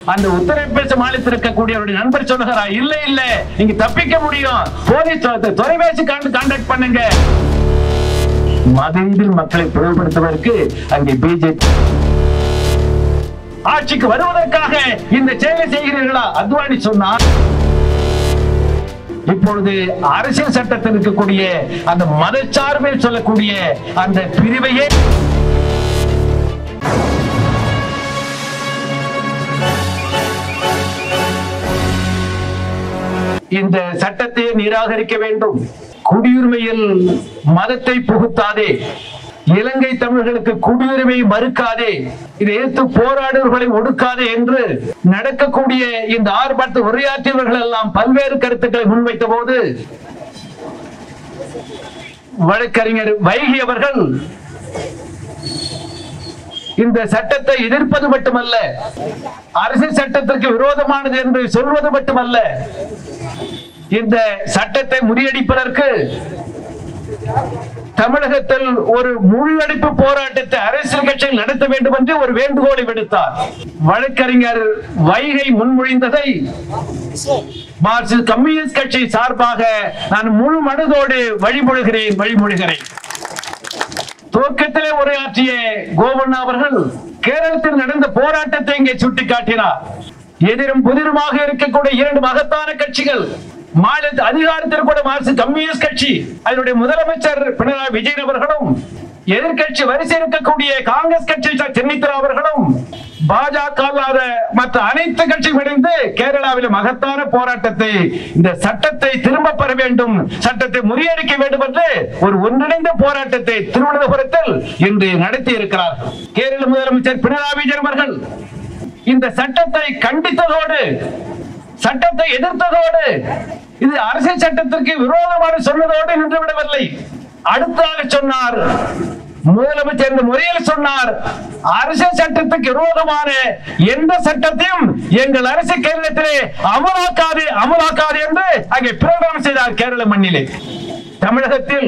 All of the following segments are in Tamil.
அந்த உத்தரப்பிரதேச மாநிலத்தில் இருக்கக்கூடிய அவருடைய நண்பர் சொல்லுகிறார் இல்ல இல்ல நீங்க தப்பிக்க முடியும் போலீஸ் தொ- தொலைபேசி கான்டாக்ட் பண்ணுங்க மதத்தில் மக்களை பிளவுபடுத்துவதற்கு அங்கே பிஜேபி ஆட்சிக்கு வருவதற்காக இந்த செயலை செய்கிறீர்களா அத்வானி சொன்னார் இப்பொழுது அரசியல் சட்டத்தில் இருக்கக்கூடிய அந்த மதச்சார்பை சொல்லக்கூடிய அந்த பிரிவையே இந்த சட்டத்தை நிராகரிக்க வேண்டும் குடியுரிமையில் மதத்தை புகுத்தாதே இலங்கை தமிழர்களுக்கு குடியுரிமை மறுக்காதே இதை எதிர்த்து போராடுவர்களை ஒடுக்காதே என்று நடக்கக்கூடிய இந்த ஆர்ப்பாட்டத்தை உரையாற்றியவர்கள் எல்லாம் பல்வேறு கருத்துக்களை முன்வைத்த போது வழக்கறிஞர் வைகி அவர்கள் இந்த சட்டத்தை எதிர்ப்பது மட்டுமல்ல அரசியல் சட்டத்திற்கு விரோதமானது என்று சொல்வது மட்டுமல்ல இந்த சட்டத்தை முறியடிப்பதற்கு தமிழகத்தில் ஒரு முழுவடைப்பு போராட்டத்தை அரசியல் கட்சிகள் நடத்த வேண்டும் என்று ஒரு வேண்டுகோளை விடுத்தார் வழக்கறிஞர் வைகை முன்மொழிந்ததை மார்க்சிஸ்ட் கம்யூனிஸ்ட் கட்சி சார்பாக நான் முழு மனதோடு வழிமொழிகிறேன் வழிமொழிகிறேன் துவக்கத்திலே உரையாற்றிய கோவண்ணா அவர்கள் கேரளத்தில் நடந்த போராட்டத்தை இங்கே சுட்டிக்காட்டினார் எதிரும் புதிருமாக இருக்கக்கூடிய இரண்டு மகத்தான கட்சிகள் மாநில அதிகாரத்தில் கூட மார்க்சிஸ்ட் கம்யூனிஸ்ட் கட்சி அதனுடைய முதலமைச்சர் பினராயி விஜயன் அவர்களும் எதிர்க்கட்சி வரிசை இருக்கக்கூடிய காங்கிரஸ் கட்சி சென்னித்ரா அவர்களும் பாஜக அல்லாத மற்ற அனைத்து கட்சியும் இணைந்து கேரளாவில் மகத்தான போராட்டத்தை இந்த சட்டத்தை திரும்ப பெற வேண்டும் சட்டத்தை முறியடிக்க வேண்டும் என்று ஒரு ஒன்றிணைந்த போராட்டத்தை திருவனந்தபுரத்தில் இன்று நடத்தி இருக்கிறார்கள் கேரள முதலமைச்சர் பினராயி விஜயன் அவர்கள் இந்த சட்டத்தை கண்டித்ததோடு சட்டத்தை எதிர்த்ததோடு இது அரசியல் சட்டத்திற்கு விரோதமான சொன்னதோடு நின்றுவிடவில்லை அடுத்ததாக சொன்னார் முதலமைச்சர் இந்த முறையில் சொன்னார் அரசியல் சட்டத்துக்கு விரோதமான எந்த சட்டத்தையும் எங்கள் அரசு கேரளத்திலே அமலாக்காது அமலாக்காது என்று அங்கே பிரகடனம் செய்தார் கேரள மண்ணிலே தமிழகத்தில்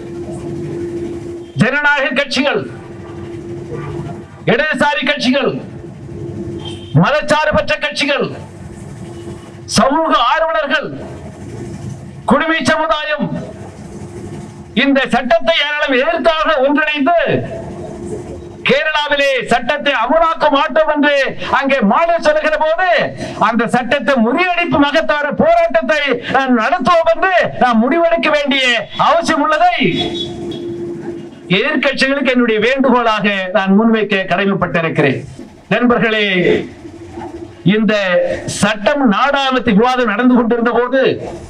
ஜனநாயக கட்சிகள் இடதுசாரி கட்சிகள் மதச்சார்பற்ற கட்சிகள் சமூக ஆர்வலர்கள் குடிமை சமுதாயம் இந்த சட்டத்தை ஏராளம் எதிர்த்தாக ஒன்றிணைந்து கேரளாவிலே சட்டத்தை அமலாக்க மாட்டோம் என்று அங்கே மாநில சொல்லுகிற போது அந்த சட்டத்தை முறியடிப்பு மகத்தான போராட்டத்தை நாம் நடத்துவோம் என்று நாம் முடிவெடுக்க வேண்டிய அவசியம் உள்ளதை எதிர்க்கட்சிகளுக்கு என்னுடைய வேண்டுகோளாக நான் முன்வைக்க கடமைப்பட்டிருக்கிறேன் நண்பர்களே இந்த சட்டம் நாடாளுமன்ற விவாதம் நடந்து கொண்டிருந்த போது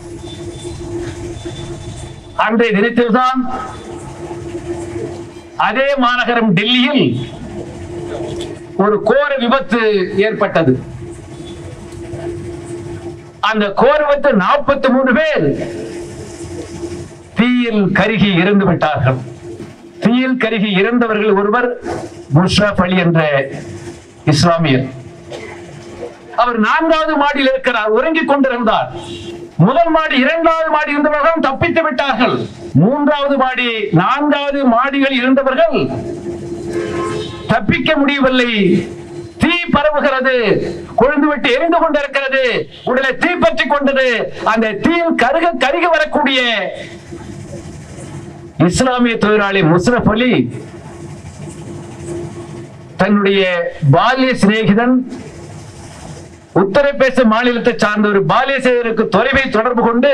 அன்றைய தினத்தில்தான் அதே மாநகரம் டெல்லியில் ஒரு கோர விபத்து ஏற்பட்டது அந்த கோர விபத்து நாற்பத்தி மூணு பேர் தீயில் கருகி இறந்து விட்டார்கள் தீயில் கருகி இறந்தவர்கள் ஒருவர் முஷ்ரப் அலி என்ற இஸ்லாமியர் அவர் நான்காவது மாடியில் இருக்கிறார் உறங்கிக் கொண்டிருந்தார் முதல் மாடி இரண்டாவது மாடி இருந்தவர்கள் தப்பித்து விட்டார்கள் மூன்றாவது மாடி நான்காவது மாடிகள் இருந்தவர்கள் தப்பிக்க முடியவில்லை தீ பரவுகிறது கொழுந்து விட்டு எரிந்து கொண்டிருக்கிறது உடலை தீ பற்றி கொண்டது அந்த தீயில் கருக கருக வரக்கூடிய இஸ்லாமிய தொழிலாளி முஸ்ரப் அலி தன்னுடைய பால்ய சிநேகிதன் உத்தரப்பிரதேச மாநிலத்தை சார்ந்த ஒரு பாலிய சேகருக்கு தொலைவை தொடர்பு கொண்டு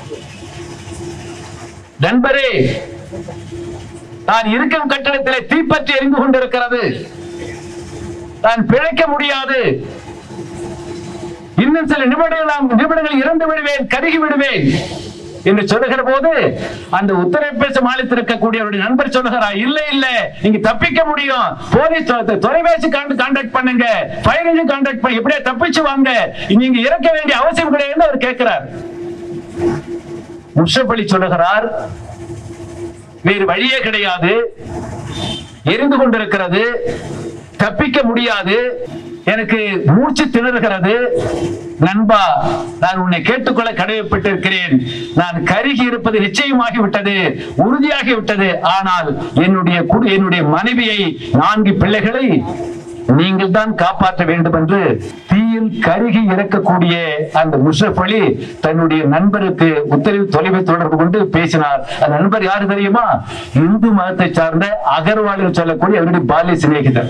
நண்பரே நான் இருக்கும் கட்டடத்திலே தீப்பற்றி எரிந்து கொண்டிருக்கிறது நான் பிழைக்க முடியாது இன்னும் சில நிமிடங்கள் நாம் நிமிடங்கள் இறந்து விடுவேன் கருகி விடுவேன் என்று சொல்லுகிற போது அந்த உத்தரப்பிரதேச மாநிலத்தில் இருக்கக்கூடிய அவருடைய நண்பர் சொல்லுகிறார் இல்ல இல்ல நீங்க தப்பிக்க முடியும் போலீஸ் தொ- தொலைபேசி கான்டாக்ட் பண்ணுங்க ஃபயர் இன்ஜின் கான்டாக்ட் பண்ணி எப்படியா தப்பிச்சு வாங்க நீங்க இறக்க வேண்டிய அவசியம் கிடையாதுன்னு அவர் கேட்கிறார் முஷப் அலி சொல்லுகிறார் வேறு வழியே கிடையாது எரிந்து கொண்டிருக்கிறது தப்பிக்க முடியாது எனக்கு மூச்சு திணறுகிறது நண்பா நான் உன்னை கேட்டுக்கொள்ள கடமைப்பட்டிருக்கிறேன் நான் கருகி இருப்பது நிச்சயமாகி விட்டது உறுதியாகி விட்டது ஆனால் என்னுடைய குடு என்னுடைய மனைவியை நான்கு பிள்ளைகளை நீங்கள் தான் காப்பாற்ற வேண்டும் என்று தீயில் கருகி இறக்கக்கூடிய அந்த முஷரப் அலி தன்னுடைய நண்பருக்கு உத்தரவு தொலைவை தொடர்பு கொண்டு பேசினார் அந்த நண்பர் யாரு தெரியுமா இந்து மதத்தை சார்ந்த அகர்வாலில் சொல்லக்கூடிய அவருடைய பால்ய சிநேகிதர்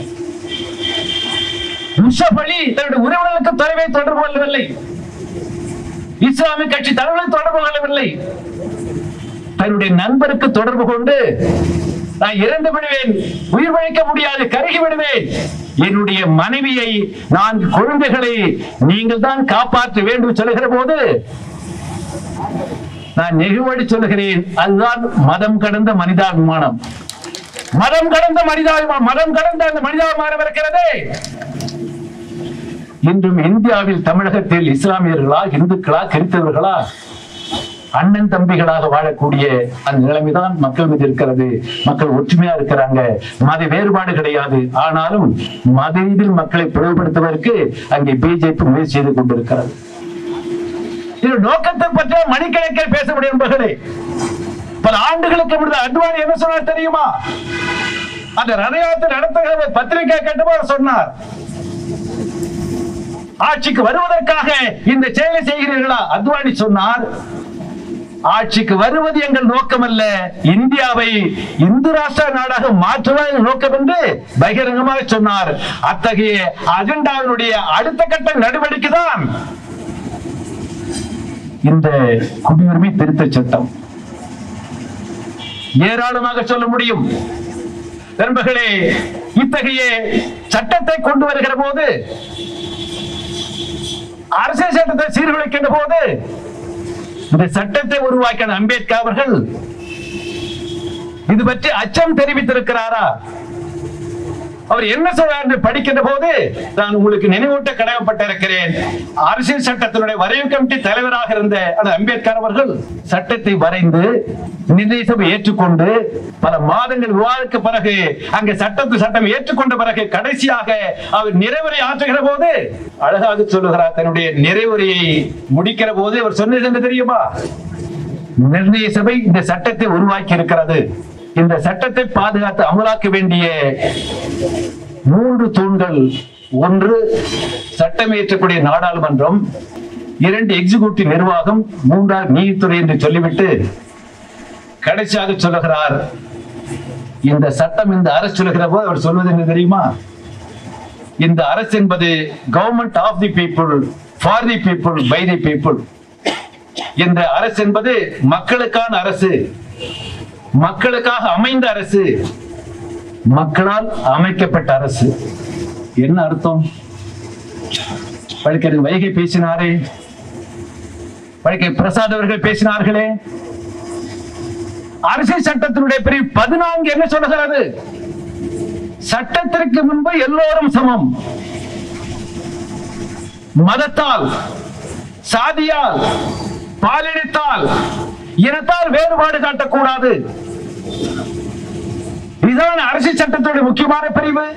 முஷரப் அலி தன்னுடைய உறவினருக்கு தொலைவை தொடர்பு கொள்ளவில்லை இஸ்லாமிய கட்சி தலைவர்களை தொடர்பு கொள்ளவில்லை தன்னுடைய நண்பருக்கு தொடர்பு கொண்டு நான் இறந்து விடுவேன் உயிர் பிழைக்க முடியாது கருகி விடுவேன் என்னுடைய மனைவியை நான்கு குழந்தைகளை நீங்கள் தான் காப்பாற்ற வேண்டும் சொல்லுகிற போது நான் நெகிழ்வடி சொல்லுகிறேன் அதுதான் மதம் கடந்த மனிதாபிமானம் மதம் கடந்த மனிதாபிமானம் மதம் கடந்த அந்த மனிதாபிமானம் இருக்கிறதே இன்றும் இந்தியாவில் தமிழகத்தில் இஸ்லாமியர்களா இந்துக்களா கிறிஸ்தவர்களா அண்ணன் தம்பிகளாக வாழக்கூடிய அந்த நிலைமைதான் மக்கள் மீது இருக்கிறது மக்கள் ஒற்றுமையா இருக்கிறாங்க மத வேறுபாடு கிடையாது ஆனாலும் மத ரீதியில் மக்களை பிளவுபடுத்துவதற்கு அங்கே பிஜேபி முயற்சி செய்து கொண்டிருக்கிறது இது நோக்கத்தை பற்றி மணிக்கணக்கில் பேச முடியும் என்பர்களே பல ஆண்டுகளுக்கு முன்பு அத்வானி என்ன சொன்னார் தெரியுமா அந்த ரத யாத்திரை நடத்துகிற பத்திரிகை கட்டுமாறு சொன்னார் ஆட்சிக்கு வருவதற்காக இந்த செயலை செய்கிறீர்களா அத்வானி சொன்னார் ஆட்சிக்கு வருவது எங்கள் நோக்கம் அல்ல இந்தியாவை இந்து ராஷ்டிர நாடாக மாற்றுவது எங்கள் நோக்கம் என்று பகிரங்கமாக சொன்னார் அத்தகைய அஜெண்டாவினுடைய அடுத்த கட்ட நடவடிக்கை தான் இந்த குடியுரிமை திருத்த சட்டம் ஏராளமாக சொல்ல முடியும் நண்பர்களே இத்தகைய சட்டத்தை கொண்டு வருகிற போது அரசியல் சட்டத்தை சீர்குலைக்கின்ற போது இந்த சட்டத்தை உருவாக்கின அம்பேத்கர் அவர்கள் இது பற்றி அச்சம் தெரிவித்திருக்கிறாரா அவர் என்ன சொல்றார் என்று படிக்கின்ற போது நான் உங்களுக்கு நினைவூட்ட கடமைப்பட்டிருக்கிறேன் அரசியல் சட்டத்தினுடைய வரைவு கமிட்டி தலைவராக இருந்த அந்த அம்பேத்கர் அவர்கள் சட்டத்தை வரைந்து நிர்ணய சபை ஏற்றுக்கொண்டு பல மாதங்கள் விவாதத்துக்கு பிறகு அங்க சட்டத்து சட்டம் ஏற்றுக்கொண்ட பிறகு கடைசியாக அவர் நிறைவுரை ஆற்றுகிற போது அழகாக சொல்லுகிறார் தன்னுடைய நிறைவுரையை முடிக்கிற போது அவர் சொன்னது என்ன தெரியுமா நிர்ணய சபை இந்த சட்டத்தை உருவாக்கி இருக்கிறது இந்த சட்டத்தை பாதுகாத்து அமலாக்க வேண்டிய மூன்று தூண்கள் ஒன்று சட்டம் இயற்றக்கூடிய நாடாளுமன்றம் இரண்டு எக்ஸிகூட்டிவ் நிர்வாகம் மூன்றாவது நீதித்துறை என்று சொல்லிவிட்டு கடைசியாக சொல்லுகிறார் இந்த சட்டம் இந்த அரசு சொல்லுகிற போது அவர் சொல்வது என்ன தெரியுமா இந்த அரசு என்பது government of the people for the people by the people இந்த அரசு என்பது மக்களுக்கான அரசு மக்களுக்காக அமைந்த அரசு மக்களால் அமைக்கப்பட்ட அரசு என்ன அர்த்தம் வழக்கறிஞர் வைகை பேசினாரே வழக்கை பிரசாத் அவர்கள் பேசினார்களே அரசியல் சட்டத்தினுடைய பிரிவு பதினான்கு என்ன சொல்லுகிறது சட்டத்திற்கு முன்பு எல்லோரும் சமம் மதத்தால் சாதியால் பாலினத்தால் இனத்தால் வேறுபாடு காட்டக்கூடாது இதுதான் அரசியல் சட்டத்துடைய முக்கியமான பிரிவு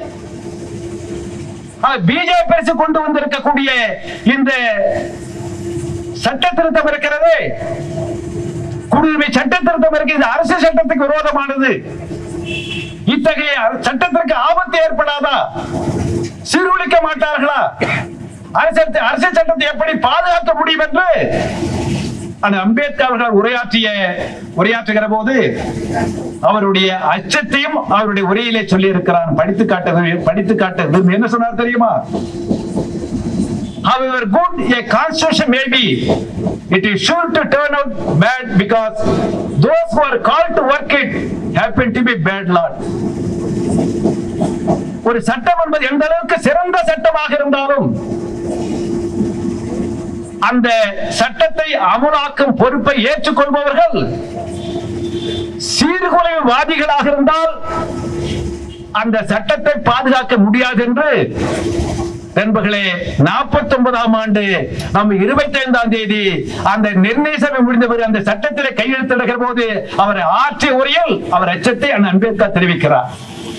பிஜேபி அரசு கொண்டு வந்திருக்கக்கூடிய இந்த சட்ட திருத்தம் இருக்கிறது குடியுரிமை சட்ட திருத்தம் இருக்கு இது அரசியல் சட்டத்துக்கு விரோதமானது இத்தகைய சட்டத்திற்கு ஆபத்து ஏற்படாதா சீர்குலைக்க மாட்டார்களா அரசியல் அரசியல் சட்டத்தை எப்படி பாதுகாக்க முடியும் என்று அந்த அம்பேத்கர் அவர்கள் உரையாற்றிய உரையாற்றுகிற போது அவருடைய அச்சத்தையும் அவருடைய உரையிலே சொல்லி இருக்கிறார் படித்து காட்ட விரு- படித்து காட்ட விரும்பி என்ன சொன்னார் தெரியுமா However good a constitution may be, it is sure to turn out bad because those who are called to work it happen to be bad lot. ஒரு சட்டம் என்பது எந்த அளவுக்கு சிறந்த சட்டமாக இருந்தாலும் அந்த சட்டத்தை அமலாக்கும் பொறுப்பை ஏற்றுக்கொள்பவர்கள் சீர்குலைவாதிகளாக இருந்தால் அந்த சட்டத்தை பாதுகாக்க முடியாது என்று நண்பர்களே நாற்பத்தி ஒன்பதாம் ஆண்டு நம்ம இருபத்தி ஐந்தாம் தேதி அந்த நிர்ணய சபை முடிந்தவர் அந்த சட்டத்திலே கையெழுத்திடுகிற போது அவர் ஆற்றிய உரையில் அவர் அச்சத்தை அண்ணன் அம்பேத்கர் தெரிவிக்கிறார்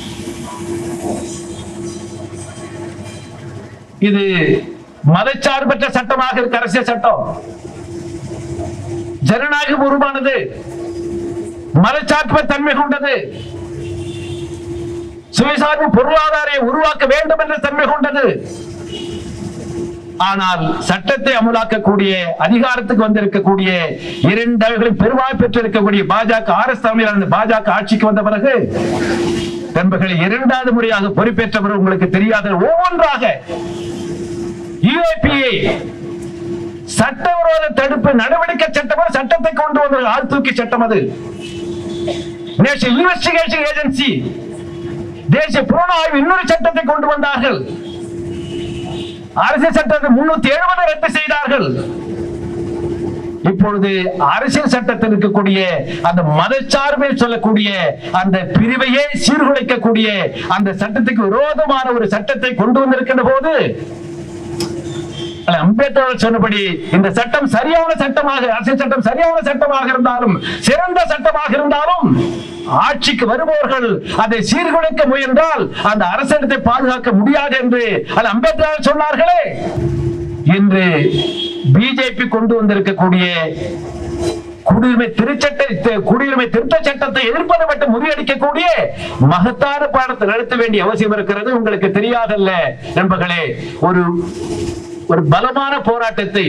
இது மதச்சார்பற்ற சட்டமாக இருக்கு அரசியல் சட்டம் ஜனநாயகம் உருவானது மதச்சார்ப தன்மை கொண்டது சுயசார்பு பொருளாதார உருவாக்க வேண்டும் என்ற தன்மை கொண்டது ஆனால் சட்டத்தை அமலாக்கக்கூடிய அதிகாரத்துக்கு வந்திருக்கக்கூடிய இரண்டு அவைகளும் பெருவாய் பெற்றிருக்கக்கூடிய பாஜக ஆர் எஸ் தலைமையிலான பாஜக ஆட்சிக்கு வந்த பிறகு நண்பர்களே இரண்டாவது முறையாக பொறுப்பேற்றவர் உங்களுக்கு தெரியாத ஒவ்வொன்றாக யுஏபிஏ சட்டவிரோத தடுப்பு நடவடிக்கை சட்டம் சட்டத்தை கொண்டு வந்த ஆள் தூக்கி சட்டம் அது நேஷனல் இன்வெஸ்டிகேஷன் ஏஜென்சி தேசிய புலனாய்வு இன்னொரு சட்டத்தை கொண்டு வந்தார்கள் அரசியல் சட்டத்தை முன்னூத்தி எழுபது ரத்து செய்தார்கள் இப்பொழுது அரசியல் சட்டத்தில் இருக்கக்கூடிய அந்த மதச்சார்பை சொல்லக்கூடிய அந்த பிரிவையே சீர்குலைக்கக்கூடிய அந்த சட்டத்துக்கு விரோதமான ஒரு சட்டத்தை கொண்டு வந்திருக்கின்ற போது அம்பேத்கர் சொன்னபடி இந்த சட்டம் சரியான சட்டமாக அரசியல் சட்டம் சரியான சட்டமாக இருந்தாலும் சிறந்த சட்டமாக இருந்தாலும் ஆட்சிக்கு வருபவர்கள் அதை சீர்குலைக்க முயன்றால் அந்த அரசியலத்தை பாதுகாக்க முடியாது என்று அது அம்பேத்கர் சொன்னார்களே இன்று பிஜேபி கொண்டு வந்திருக்கக்கூடிய குடியுரிமை திருச்சட்ட குடியுரிமை திருத்த சட்டத்தை எதிர்ப்பதை மட்டும் முறியடிக்கக்கூடிய மகத்தான பாடத்தை நடத்த வேண்டிய அவசியம் இருக்கிறது உங்களுக்கு தெரியாதல்ல நண்பர்களே ஒரு ஒரு பலமான போராட்டத்தை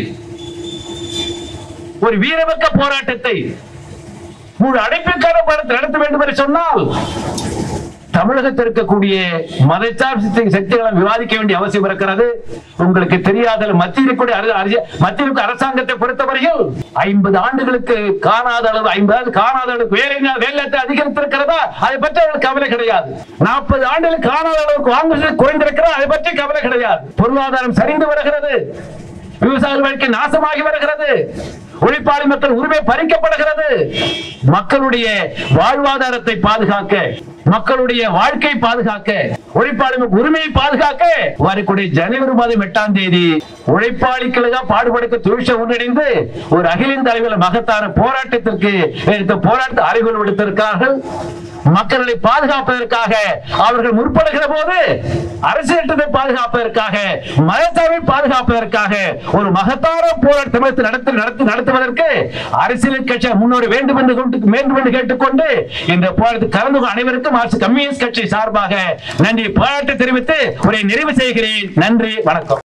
ஒரு வீரமிக்க போராட்டத்தை ஒரு அடைப்புக்கான பாடத்தை நடத்த வேண்டும் என்று சொன்னால் தமிழகத்தில் இருக்கக்கூடிய மதச்சார் சக்திகளை விவாதிக்க வேண்டிய அவசியம் இருக்கிறது உங்களுக்கு தெரியாத மத்தியில் இருக்கக்கூடிய அரசு- அரசு- மத்தியில் இருக்க அரசாங்கத்தை பொறுத்தவரையில் ஐம்பது ஆண்டுகளுக்கு காணாத அளவு ஐம்பது காணாத அளவுக்கு வேலை வேலையத்தை அதிகரித்திருக்கிறதா அதை பற்றி அவர்களுக்கு கவலை கிடையாது நாற்பது ஆண்டுகளுக்கு காணாத அளவுக்கு வாங்குவது குறைந்திருக்கிறதா அதை பற்றி கவலை கிடையாது பொருளாதாரம் சரிந்து வருகிறது விவசாய வாழ்க்கை நாசமாகி வருகிறது உழைப்பாளி மக்கள் உரிமை பறிக்கப்படுகிறது மக்களுடைய வாழ்வாதாரத்தை பாதுகாக்க மக்களுடைய வாழ்க்கை பாதுகாக்க உழைப்பாளி மக்கள் உரிமையை பாதுகாக்க வரக்கூடிய ஜனவரி மாதம் எட்டாம் தேதி உழைப்பாளிகளுக்காக பாடுபடுத்த தொழிற்ச ஒன்றிணைந்து ஒரு அகிலின் தலைவர் மகத்தான போராட்டத்திற்கு எடுத்த போராட்ட அறிவுகள் விடுத்திருக்கிறார்கள் மக்களை பாதுகாப்பதற்காக அவர்கள் முற்படுகிற போது அரசியல் சட்டத்தை பாதுகாப்பதற்காக மதத்தாவை பாதுகாப்பதற்காக ஒரு மகத்தான போராட்ட தமிழகத்தில் நடத்தி நடத்தி நடத்துவதற்கு அரசியல் கட்சி முன்னோர் வேண்டும் என்று கொண்டு வேண்டும் என்று கேட்டுக்கொண்டு இந்த போராட்டத்தில் கலந்து கொண்ட அனைவருக்கும் அரசு கம்யூனிஸ்ட் கட்சி சார்பாக நன்றி போராட்டத்தை தெரிவித்து உரை நிறைவு செய்கிறேன் நன்றி வணக்கம்